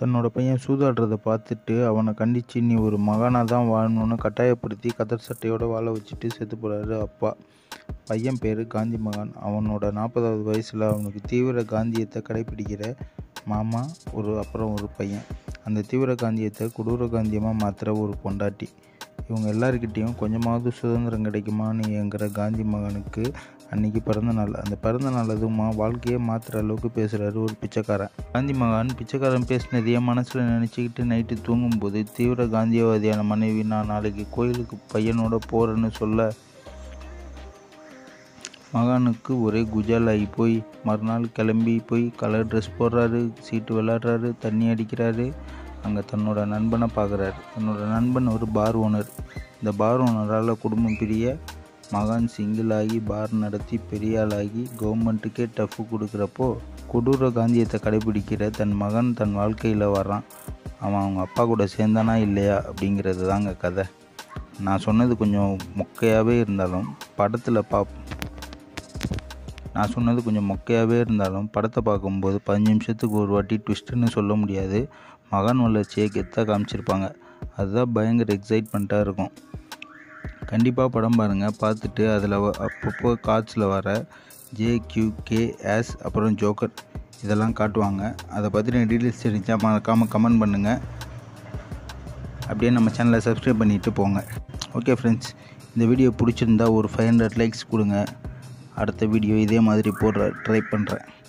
தன்னோட பையன் சூதாடுறத பார்த்துட்டு அவனை கண்டித்து நீ ஒரு மகானாக தான் வாழணும்னு கட்டாயப்படுத்தி கதர் சட்டையோட வாழ வச்சுட்டு செத்து போகிறாரு அப்பா பையன் பேர் காந்தி மகான் அவனோட நாற்பதாவது வயசில் அவனுக்கு தீவிர காந்தியத்தை கடைப்பிடிக்கிற மாமா ஒரு அப்புறம் ஒரு பையன் அந்த தீவிர காந்தியத்தை கொடூர காந்தியமாக மாற்றுற ஒரு பொண்டாட்டி இவங்க எல்லாருக்கிட்டேயும் கொஞ்சமாவது சுதந்திரம் கிடைக்குமான்னு என்கிற காந்தி மகனுக்கு அன்னைக்கு பிறந்த நாள் அந்த பிறந்த நாள் அதுவுமா வாழ்க்கையே மாற்றுற அளவுக்கு பேசுகிறாரு ஒரு பிச்சைக்காரன் காந்தி மகான் பிச்சைக்காரன் பேசினதையே மனசில் நினச்சிக்கிட்டு நைட்டு தூங்கும்போது தீவிர காந்தியவாதியான மனைவி நான் நாளைக்கு கோயிலுக்கு பையனோட போகிறேன்னு சொல்ல மகானுக்கு ஒரே குஜால் ஆகி போய் மறுநாள் கிளம்பி போய் கலர் ட்ரெஸ் போடுறாரு சீட்டு விளாட்றாரு தண்ணி அடிக்கிறாரு அங்கே தன்னோட நண்பனை பார்க்குறாரு தன்னோட நண்பன் ஒரு பார் ஓனர் இந்த பார் ஓனரால் குடும்பம் பிரிய மகான் சிங்கிள் ஆகி பார் நடத்தி பெரிய ஆளாகி கவர்மெண்ட்டுக்கே டஃப் கொடுக்குறப்போ கொடூர காந்தியத்தை கடைபிடிக்கிற தன் மகன் தன் வாழ்க்கையில் வர்றான் அவன் அவங்க அப்பா கூட சேர்ந்தானா இல்லையா அப்படிங்கிறது தாங்க கதை நான் சொன்னது கொஞ்சம் மொக்கையாகவே இருந்தாலும் படத்தில் பா நான் சொன்னது கொஞ்சம் மொக்கையாகவே இருந்தாலும் படத்தை பார்க்கும்போது பதினஞ்சு நிமிஷத்துக்கு ஒரு வாட்டி ட்விஸ்ட்டுன்னு சொல்ல முடியாது மகான் வளர்ச்சியை கெத்தாக காமிச்சிருப்பாங்க அதுதான் பயங்கர எக்ஸைட்மெண்ட்டாக இருக்கும் கண்டிப்பாக படம் பாருங்கள் பார்த்துட்டு அதில் அப்பப்போ காட்சியில் வர ஜேக்யூகே ஆஸ் அப்புறம் ஜோக்கர் இதெல்லாம் காட்டுவாங்க அதை பற்றின டீட்டெயில்ஸ் தெரிஞ்சா மறக்காமல் கமெண்ட் பண்ணுங்கள் அப்படியே நம்ம சேனலை சப்ஸ்கிரைப் பண்ணிவிட்டு போங்க ஓகே ஃப்ரெண்ட்ஸ் இந்த வீடியோ பிடிச்சிருந்தா ஒரு ஃபைவ் ஹண்ட்ரட் லைக்ஸ் கொடுங்க அடுத்த வீடியோ இதே மாதிரி போடுற ட்ரை பண்ணுறேன்